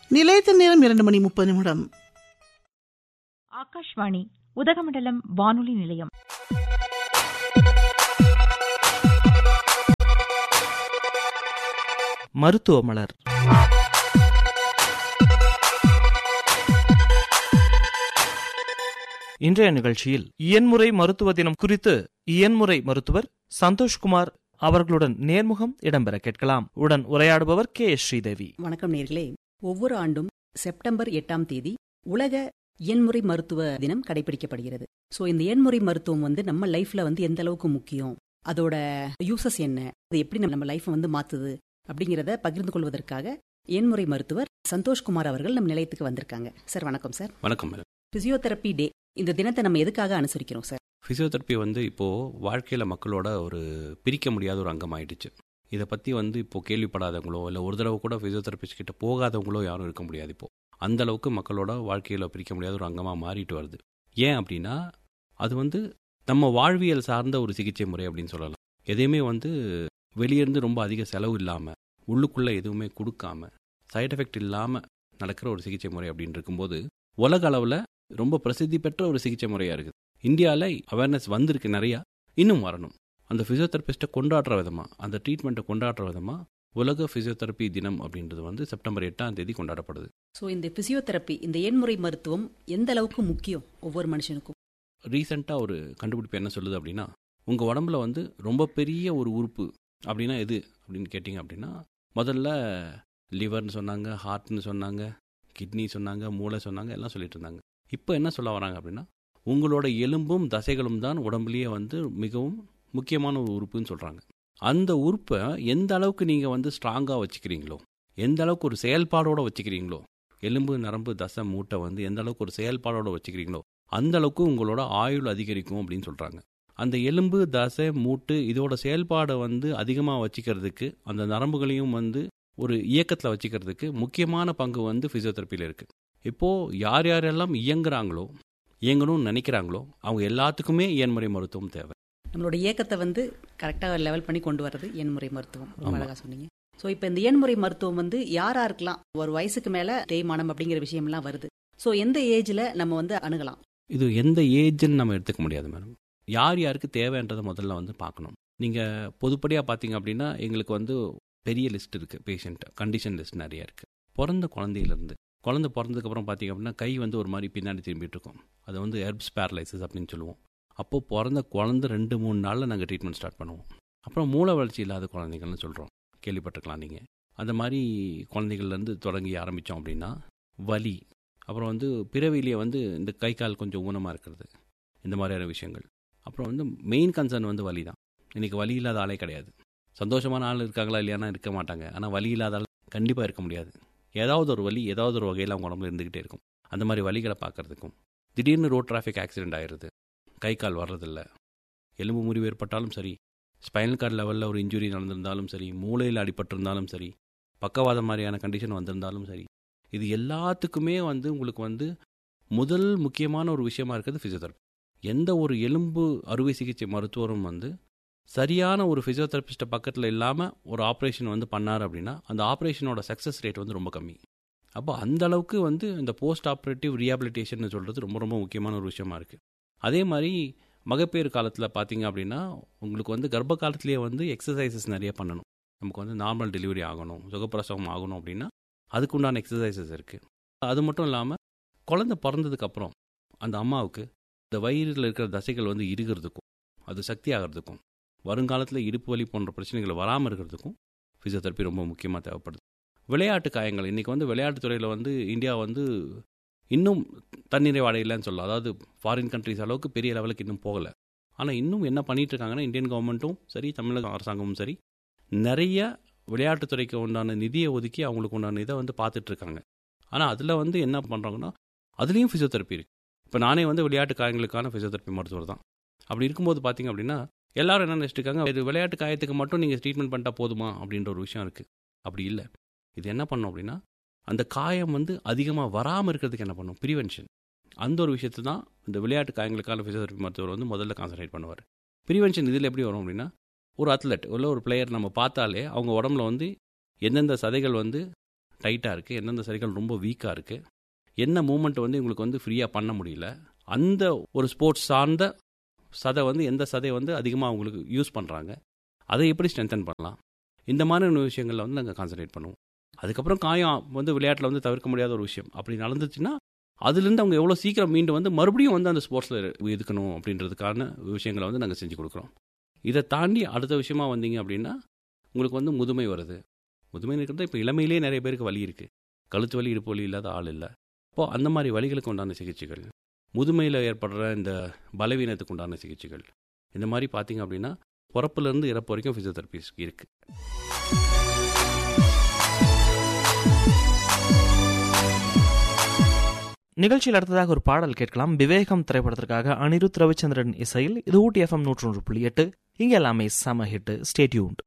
நிலையத்தின் நேரம் இரண்டு மணி முப்பது நிமிடம் ஆகாஷ்வாணி உதகமண்டலம் வானொலி நிலையம் மருத்துவ மலர் இன்றைய நிகழ்ச்சியில் இயன்முறை மருத்துவ தினம் குறித்து இயன்முறை மருத்துவர் சந்தோஷ்குமார் அவர்களுடன் நேர்முகம் இடம்பெற கேட்கலாம் உடன் உரையாடுபவர் கே எஸ் ஸ்ரீதேவி வணக்கம் நேர்களே ஒவ்வொரு ஆண்டும் செப்டம்பர் எட்டாம் தேதி உலக எண்முறை மருத்துவ தினம் கடைபிடிக்கப்படுகிறது ஸோ இந்த எண்முறை மருத்துவம் வந்து நம்ம லைஃப்ல வந்து எந்த அளவுக்கு முக்கியம் அதோட யூசஸ் என்ன அது எப்படி நம்ம லைஃப்பை வந்து மாத்துது அப்படிங்கிறத பகிர்ந்து கொள்வதற்காக எண்முறை மருத்துவர் சந்தோஷ்குமார் அவர்கள் நம்ம நிலையத்துக்கு வந்திருக்காங்க சார் வணக்கம் சார் வணக்கம் மேடம் பிசியோதெரப்பி டே இந்த தினத்தை நம்ம எதுக்காக அனுசரிக்கிறோம் சார் ஃபிசியோதெரப்பி வந்து இப்போது வாழ்க்கையில் மக்களோட ஒரு பிரிக்க முடியாத ஒரு அங்கம் ஆயிடுச்சு இதை பற்றி வந்து இப்போ கேள்விப்படாதவங்களோ இல்லை ஒரு தடவை கூட ஃபிசியோதெரபிஸ்ட் கிட்ட போகாதவங்களோ யாரும் இருக்க முடியாது இப்போ அந்த அளவுக்கு மக்களோட வாழ்க்கையில் பிரிக்க முடியாத ஒரு அங்கமாக மாறிட்டு வருது ஏன் அப்படின்னா அது வந்து நம்ம வாழ்வியல் சார்ந்த ஒரு சிகிச்சை முறை அப்படின்னு சொல்லலாம் எதையுமே வந்து வெளியேருந்து ரொம்ப அதிக செலவு இல்லாமல் உள்ளுக்குள்ளே எதுவுமே கொடுக்காம சைடு எஃபெக்ட் இல்லாமல் நடக்கிற ஒரு சிகிச்சை முறை அப்படின்னு இருக்கும்போது உலக அளவில் ரொம்ப பிரசித்தி பெற்ற ஒரு சிகிச்சை முறையாக இருக்குது இந்தியாவில் அவேர்னஸ் வந்திருக்கு நிறையா இன்னும் வரணும் அந்த ஃபிசியோதெரபிஸ்ட்டை கொண்டாடுற விதமாக அந்த ட்ரீட்மெண்ட்டை கொண்டாடுற விதமாக உலக ஃபிசியோதெரப்பி தினம் அப்படின்றது வந்து செப்டம்பர் எட்டாம் தேதி கொண்டாடப்படுது ஸோ இந்த பிசியோதெரப்பி இந்த எண்முறை மருத்துவம் எந்த அளவுக்கு முக்கியம் ஒவ்வொரு மனுஷனுக்கும் ரீசெண்டாக ஒரு கண்டுபிடிப்பு என்ன சொல்லுது அப்படின்னா உங்கள் உடம்புல வந்து ரொம்ப பெரிய ஒரு உறுப்பு அப்படின்னா எது அப்படின்னு கேட்டிங்க அப்படின்னா முதல்ல லிவர்னு சொன்னாங்க ஹார்ட்னு சொன்னாங்க கிட்னி சொன்னாங்க மூளை சொன்னாங்க எல்லாம் சொல்லிட்டு இருந்தாங்க இப்போ என்ன சொல்ல வராங்க அப்படின்னா உங்களோட எலும்பும் தசைகளும் தான் உடம்புலேயே வந்து மிகவும் முக்கியமான ஒரு உறுப்புன்னு சொல்கிறாங்க அந்த உறுப்பை எந்த அளவுக்கு நீங்கள் வந்து ஸ்ட்ராங்காக வச்சுக்கிறீங்களோ எந்த அளவுக்கு ஒரு செயல்பாடோடு வச்சுக்கிறீங்களோ எலும்பு நரம்பு தசை மூட்டை வந்து எந்த அளவுக்கு ஒரு செயல்பாடோடு வச்சுக்கிறீங்களோ அந்த அளவுக்கு உங்களோட ஆயுள் அதிகரிக்கும் அப்படின்னு சொல்கிறாங்க அந்த எலும்பு தசை மூட்டு இதோட செயல்பாடை வந்து அதிகமாக வச்சுக்கிறதுக்கு அந்த நரம்புகளையும் வந்து ஒரு இயக்கத்தில் வச்சுக்கிறதுக்கு முக்கியமான பங்கு வந்து ஃபிசியோதெரப்பியில் இருக்குது இப்போது யார் யாரெல்லாம் இயங்குறாங்களோ இயங்கணும்னு நினைக்கிறாங்களோ அவங்க எல்லாத்துக்குமே இயன்முறை மருத்துவம் தேவை நம்மளோட இயக்கத்தை வந்து கரெக்டாக லெவல் பண்ணி கொண்டு வர்றது எண்முறை மருத்துவம் ரொம்ப ஆமா. அழகா சொன்னீங்க ஸோ இப்போ இந்த எண்முறை மருத்துவம் வந்து யாரா இருக்கலாம் ஒரு வயசுக்கு மேல தேய்மானம் அப்படிங்கிற விஷயம்லாம் வருது ஸோ எந்த ஏஜ்ல நம்ம வந்து அணுகலாம் இது எந்த ஏஜ்ன்னு நம்ம எடுத்துக்க முடியாது மேடம் யார் யாருக்கு தேவைன்றதை முதல்ல வந்து பார்க்கணும் நீங்கள் பொதுப்படியாக பார்த்தீங்க அப்படின்னா எங்களுக்கு வந்து பெரிய லிஸ்ட் இருக்குது பேஷண்ட் கண்டிஷன் லிஸ்ட் நிறைய இருக்குது பிறந்த குழந்தையிலேருந்து குழந்தை பிறந்ததுக்கப்புறம் பார்த்தீங்க அப்படின்னா கை வந்து ஒரு மாதிரி பின்னாடி திரும்பிட்டு இருக்கும் அது வந்து எர்ப்ஸ் பேரலைசிஸ் அப்படின்னு சொல்லுவோம் அப்போது பிறந்த குழந்தை ரெண்டு மூணு நாளில் நாங்கள் ட்ரீட்மெண்ட் ஸ்டார்ட் பண்ணுவோம் அப்புறம் மூளை வளர்ச்சி இல்லாத குழந்தைகள்னு சொல்கிறோம் கேள்விப்பட்டிருக்கலாம் நீங்கள் அந்த மாதிரி குழந்தைகள்லேருந்து தொடங்கி ஆரம்பித்தோம் அப்படின்னா வலி அப்புறம் வந்து பிறவிலேயே வந்து இந்த கை கால் கொஞ்சம் ஊனமாக இருக்கிறது இந்த மாதிரியான விஷயங்கள் அப்புறம் வந்து மெயின் கன்சர்ன் வந்து வலி தான் இன்றைக்கி வலி இல்லாத ஆளே கிடையாது சந்தோஷமான ஆள் இருக்காங்களா இல்லையானா இருக்க மாட்டாங்க ஆனால் வலி இல்லாத ஆள் கண்டிப்பாக இருக்க முடியாது ஏதாவது ஒரு வலி ஏதாவது ஒரு வகையில் அவங்க உடம்புல இருந்துக்கிட்டே இருக்கும் அந்த மாதிரி வலிகளை பார்க்கறதுக்கும் திடீர்னு ரோட் டிராஃபிக் ஆக்சிடென்ட் ஆயிடுது கை கால் வர்றதில்ல எலும்பு முறிவு ஏற்பட்டாலும் சரி ஸ்பைனல் கார்டு லெவலில் ஒரு இன்ஜுரி நடந்திருந்தாலும் சரி மூளையில் அடிபட்டிருந்தாலும் சரி பக்கவாதம் மாதிரியான கண்டிஷன் வந்திருந்தாலும் சரி இது எல்லாத்துக்குமே வந்து உங்களுக்கு வந்து முதல் முக்கியமான ஒரு விஷயமா இருக்கிறது ஃபிசியோதெரப்பி எந்த ஒரு எலும்பு அறுவை சிகிச்சை மருத்துவரும் வந்து சரியான ஒரு ஃபிசியோதெரபிஸ்ட்டை பக்கத்தில் இல்லாமல் ஒரு ஆப்ரேஷன் வந்து பண்ணார் அப்படின்னா அந்த ஆப்ரேஷனோட சக்ஸஸ் ரேட் வந்து ரொம்ப கம்மி அப்போ அந்த அளவுக்கு வந்து இந்த போஸ்ட் ஆப்ரேட்டிவ் ரீஹாபிலிட்டேஷன் சொல்கிறது ரொம்ப ரொம்ப முக்கியமான ஒரு விஷயமா இருக்குது அதே மாதிரி மகப்பேறு காலத்தில் பார்த்தீங்க அப்படின்னா உங்களுக்கு வந்து கர்ப்ப காலத்திலேயே வந்து எக்ஸசைசஸ் நிறைய பண்ணணும் நமக்கு வந்து நார்மல் டெலிவரி ஆகணும் சுகப்பிரசவம் ஆகணும் அப்படின்னா அதுக்கு உண்டான எக்ஸசைசஸ் இருக்குது அது மட்டும் இல்லாமல் குழந்தை பிறந்ததுக்கப்புறம் அந்த அம்மாவுக்கு இந்த வயிறில் இருக்கிற தசைகள் வந்து இறுகிறதுக்கும் அது சக்தி ஆகிறதுக்கும் வருங்காலத்தில் இடுப்பு வலி போன்ற பிரச்சனைகள் வராமல் இருக்கிறதுக்கும் ஃபிசியோதெரப்பி ரொம்ப முக்கியமாக தேவைப்படுது விளையாட்டு காயங்கள் இன்றைக்கி வந்து விளையாட்டுத் துறையில் வந்து இந்தியா வந்து இன்னும் தன்னிறைவு அடையலைன்னு சொல்லலாம் அதாவது ஃபாரின் கண்ட்ரிஸ் அளவுக்கு பெரிய லெவலுக்கு இன்னும் போகலை ஆனால் இன்னும் என்ன பண்ணிட்டு இருக்காங்கன்னா இந்தியன் கவர்மெண்ட்டும் சரி தமிழக அரசாங்கமும் சரி நிறைய விளையாட்டுத்துறைக்கு உண்டான நிதியை ஒதுக்கி அவங்களுக்கு உண்டான இதை வந்து பார்த்துட்டு இருக்காங்க ஆனால் அதில் வந்து என்ன பண்ணுறாங்கன்னா அதுலேயும் ஃபிசியோதெரப்பி இருக்குது இப்போ நானே வந்து விளையாட்டு காயங்களுக்கான ஃபிசியோதெரப்பி மருத்துவர் தான் அப்படி இருக்கும்போது பார்த்தீங்க அப்படின்னா எல்லாரும் என்ன நினச்சிட்டு இருக்காங்க இது விளையாட்டு காயத்துக்கு மட்டும் நீங்கள் ட்ரீட்மெண்ட் பண்ணிட்டா போதுமா அப்படின்ற ஒரு விஷயம் இருக்குது அப்படி இல்லை இது என்ன பண்ணோம் அப்படின்னா அந்த காயம் வந்து அதிகமாக வராமல் இருக்கிறதுக்கு என்ன பண்ணும் ப்ரிவென்ஷன் அந்த ஒரு விஷயத்தில் தான் இந்த விளையாட்டு காயங்களுக்கான ஃபிசியோதெரப்பி மருத்துவர் வந்து முதல்ல கான்சன்ட்ரேட் பண்ணுவார் ப்ரிவென்ஷன் இதில் எப்படி வரும் அப்படின்னா ஒரு அத்லெட் உள்ள ஒரு பிளேயர் நம்ம பார்த்தாலே அவங்க உடம்புல வந்து எந்தெந்த சதைகள் வந்து டைட்டாக இருக்குது எந்தெந்த சதைகள் ரொம்ப வீக்காக இருக்குது என்ன மூமெண்ட் வந்து உங்களுக்கு வந்து ஃப்ரீயாக பண்ண முடியல அந்த ஒரு ஸ்போர்ட்ஸ் சார்ந்த சதை வந்து எந்த சதை வந்து அதிகமாக அவங்களுக்கு யூஸ் பண்ணுறாங்க அதை எப்படி ஸ்ட்ரென்தன் பண்ணலாம் இந்த மாதிரியான விஷயங்களில் வந்து நாங்கள் கான்சன்ட்ரேட் பண்ணுவோம் அதுக்கப்புறம் காயம் வந்து விளையாட்டில் வந்து தவிர்க்க முடியாத ஒரு விஷயம் அப்படி நடந்துச்சுன்னா அதுலேருந்து அவங்க எவ்வளோ சீக்கிரம் மீண்டு வந்து மறுபடியும் வந்து அந்த ஸ்போர்ட்ஸில் இருக்கணும் அப்படின்றதுக்கான விஷயங்களை வந்து நாங்கள் செஞ்சு கொடுக்குறோம் இதை தாண்டி அடுத்த விஷயமா வந்தீங்க அப்படின்னா உங்களுக்கு வந்து முதுமை வருது முதுமை இருக்கிறது இப்போ இளமையிலே நிறைய பேருக்கு வலி இருக்குது கழுத்து வலி இடுப்பு வலி இல்லாத ஆள் இல்லை அப்போது அந்த மாதிரி வலிகளுக்கு உண்டான சிகிச்சைகள் முதுமையில் ஏற்படுற இந்த பலவீனத்துக்கு உண்டான சிகிச்சைகள் இந்த மாதிரி பார்த்தீங்க அப்படின்னா பிறப்புலேருந்து இறப்பு வரைக்கும் ஃபிசியோதெரபிஸ் இருக்குது நிகழ்ச்சியில் அடுத்ததாக ஒரு பாடல் கேட்கலாம் விவேகம் திரைப்படத்திற்காக அனிருத் ரவிச்சந்திரன் இசையில் இது ஊட்டி எஃப்எம் நூற்றொன்று புள்ளி எட்டு இங்கே எல்லாமே சம ஹிட் ஸ்டேட்யூண்ட்